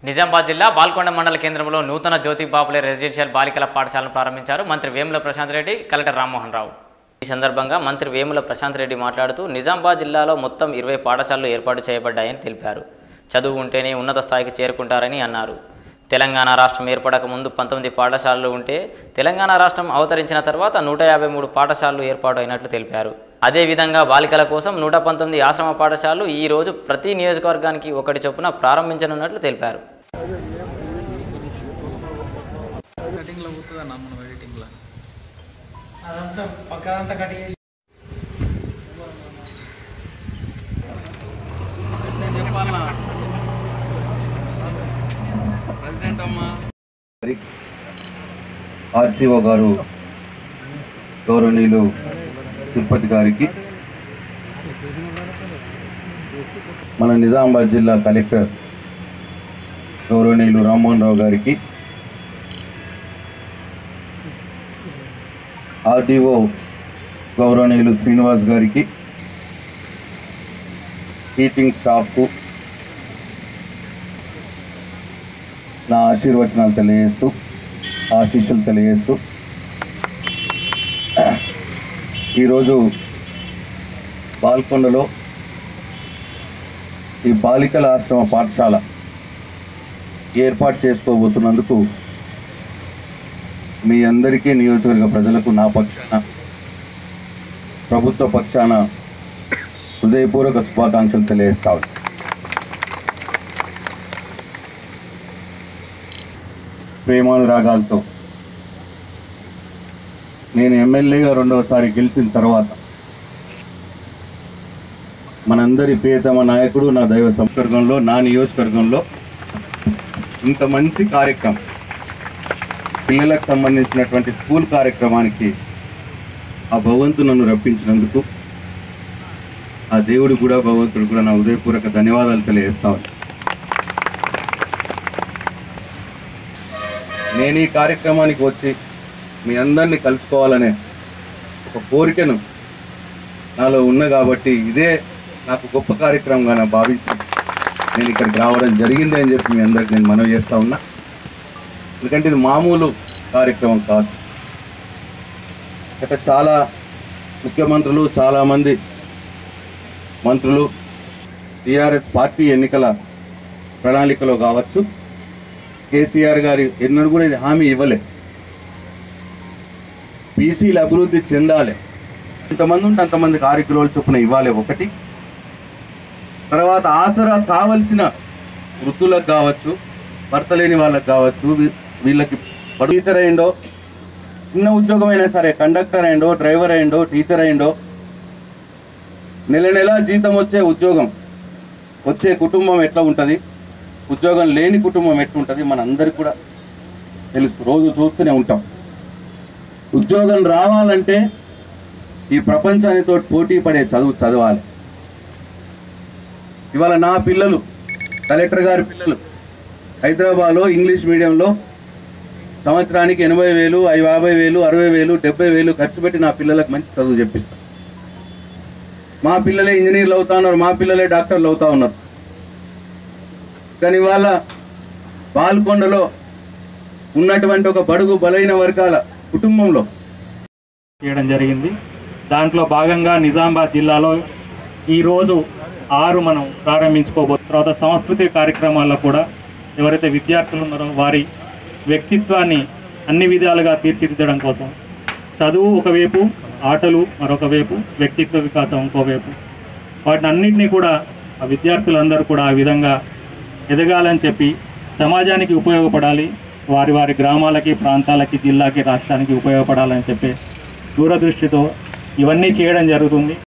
నిజామాబాద్ జిల్లా బాల్కొండ మండల కేంద్రంలో నూతన జ్యోతి బాపులే రెసిడెన్షియల్ బాలికల పాఠశాలను ప్రారంభించారు మంత్రి వేముల ప్రశాంత్ రెడ్డి కలెక్టర్ రామ్మోహన్ రావు ఈ సందర్భంగా మంత్రి వేముల ప్రశాంత్ రెడ్డి మాట్లాడుతూ నిజామాబాద్ జిల్లాలో మొత్తం ఇరవై పాఠశాలలు ఏర్పాటు చేయబడ్డాయని తెలిపారు చదువు ఉంటేనే ఉన్నత స్థాయికి చేరుకుంటారని అన్నారు తెలంగాణ రాష్ట్రం ఏర్పడక ముందు పంతొమ్మిది పాఠశాలలు ఉంటే తెలంగాణ రాష్ట్రం అవతరించిన తర్వాత నూట యాభై మూడు పాఠశాలలు ఏర్పాటు అయినట్లు తెలిపారు అదేవిధంగా బాలికల కోసం నూట పంతొమ్మిది ఆశ్రమ పాఠశాలలు ఈ రోజు ప్రతి నియోజకవర్గానికి ఒకటి చొప్పున ప్రారంభించనున్నట్లు తెలిపారు కటింగ్లో పోతుందన్న మనం ఎడిటింగ్లో అదంతా పక్కదంతా కట్ చేసి నేను చెప్పాలన్నా ప్రెసిడెంట్ అమ్మా ఆర్సీఓ గారు గౌరవనీయులు తిరుపతి గారికి మన నిజామాబాద్ జిల్లా కలెక్టర్ గౌరవనీయులు రామ్మోహన్ రావు గారికి ఆర్డీఓ గౌరవనీయులు శ్రీనివాస్ గారికి టీచింగ్ స్టాఫ్కు నా ఆశీర్వచనాలు తెలియజేస్తూ ఆశీస్సులు తెలియజేస్తూ ఈరోజు బాల్కొండలో ఈ బాలికల ఆశ్రమ పాఠశాల ఏర్పాటు చేసుకోబోతున్నందుకు మీ అందరికీ నియోజకవర్గ ప్రజలకు నా పక్షాన ప్రభుత్వ పక్షాన హృదయపూర్వక శుభాకాంక్షలు తెలియజేస్తా ఉన్నాను. ప్రేమానురాగాలతో నేను ఎమ్మెల్యేగా రెండవసారి గెలిచిన తర్వాత మనందరి ప్రియతమ నాయకుడు నా దైవ సంస్వర్గంలో నా నియోజకవర్గంలో ఇంత మంచి కార్యక్రమం పిల్లలకు సంబంధించినటువంటి స్కూల్ కార్యక్రమానికి ఆ భగవంతుడు నన్ను రప్పించినందుకు ఆ దేవుడు కూడా భగవంతుడు కూడా నా హృదయపూర్వక ధన్యవాదాలు తెలియజేస్తా ఉన్నాను. నేను ఈ కార్యక్రమానికి వచ్చి మీ అందరినీ కలుసుకోవాలనే ఒక కోరికను నాలో ఉన్న కాబట్టి ఇదే నాకు గొప్ప కార్యక్రమంగా నా భావించి నేను ఇక్కడికి రావడం జరిగింది అని చెప్పి మీ అందరికి నేను మనవి చేస్తా ఉన్నా ఎందుకంటే ఇది మామూలు కార్యక్రమం కాదు ఇక్కడ చాలా ముఖ్యమంత్రులు చాలామంది మంత్రులు టీఆర్ఎస్ పార్టీ ఎన్నికల ప్రణాళికలో కావచ్చు కేసీఆర్ గారు ఎన్నడూ కూడా ఇది హామీ ఇవ్వలే బీసీలు అభివృద్ధి చెందాలి ఎంతమంది ఉంటే అంతమందికి ఆరు కిలోల చొప్పున ఇవ్వాలి ఒకటి తర్వాత ఆసరా కావలసిన వృద్ధులకు కావచ్చు భర్త లేని వాళ్ళకి కావచ్చు వీ- వీళ్ళకి టీచర్ అయిండో చిన్న ఉద్యోగం అయినా సరే కండక్టర్ అయిండో డ్రైవర్ అయిండో టీచర్ అయిండో నెల నెల జీతం వచ్చే ఉద్యోగం వచ్చే కుటుంబం ఎట్లా ఉంటుంది ఉద్యోగం లేని కుటుంబం ఎట్లుంటుంది మనందరికి కూడా తెలుసు రోజు చూస్తూనే ఉంటాం ఉద్యోగం రావాలంటే ఈ ప్రపంచానితో పోటీ పడే చదువు చదవాలి ఇవాళ నా పిల్లలు కలెక్టర్ గారి పిల్లలు హైదరాబాద్లో ఇంగ్లీష్ మీడియంలో సంవత్సరానికి ఎనభై వేలు ఐ- యాభై వేలు అరవై వేలు డెబ్బై వేలు ఖర్చు పెట్టి నా పిల్లలకు మంచి చదువు చెప్పిస్తాను మా పిల్లలే ఇంజనీర్లు అవుతా ఉన్నారు మా పిల్లలే డాక్టర్లు అవుతా ఉన్నారు కానీ వాళ్ళ బాల్కొండలో ఉన్నటువంటి ఒక బడుగు బలైన వర్గాల కుటుంబంలో చేయడం జరిగింది దాంట్లో భాగంగా నిజామాబాద్ జిల్లాలో ఈరోజు ఆరు మనం ప్రారంభించుకోబో తర్వాత సాంస్కృతిక కార్యక్రమాల్లో కూడా ఎవరైతే విద్యార్థులు ఉన్నారో వారి వ్యక్తిత్వాన్ని అన్ని విధాలుగా తీర్చిదిద్దడం కోసం చదువు ఒకవైపు ఆటలు మరొక వైపు వ్యక్తిత్వ వికాసం ఇంకోవైపు వాటిని అన్నింటినీ కూడా ఆ విద్యార్థులందరూ కూడా ఆ విధంగా ఎదగాలని చెప్పి సమాజానికి ఉపయోగపడాలి వారి వారి గ్రామాలకి ప్రాంతాలకి జిల్లాకి రాష్ట్రానికి ఉపయోగపడాలని చెప్పి దూరదృష్టితో ఇవన్నీ చేయడం జరుగుతుంది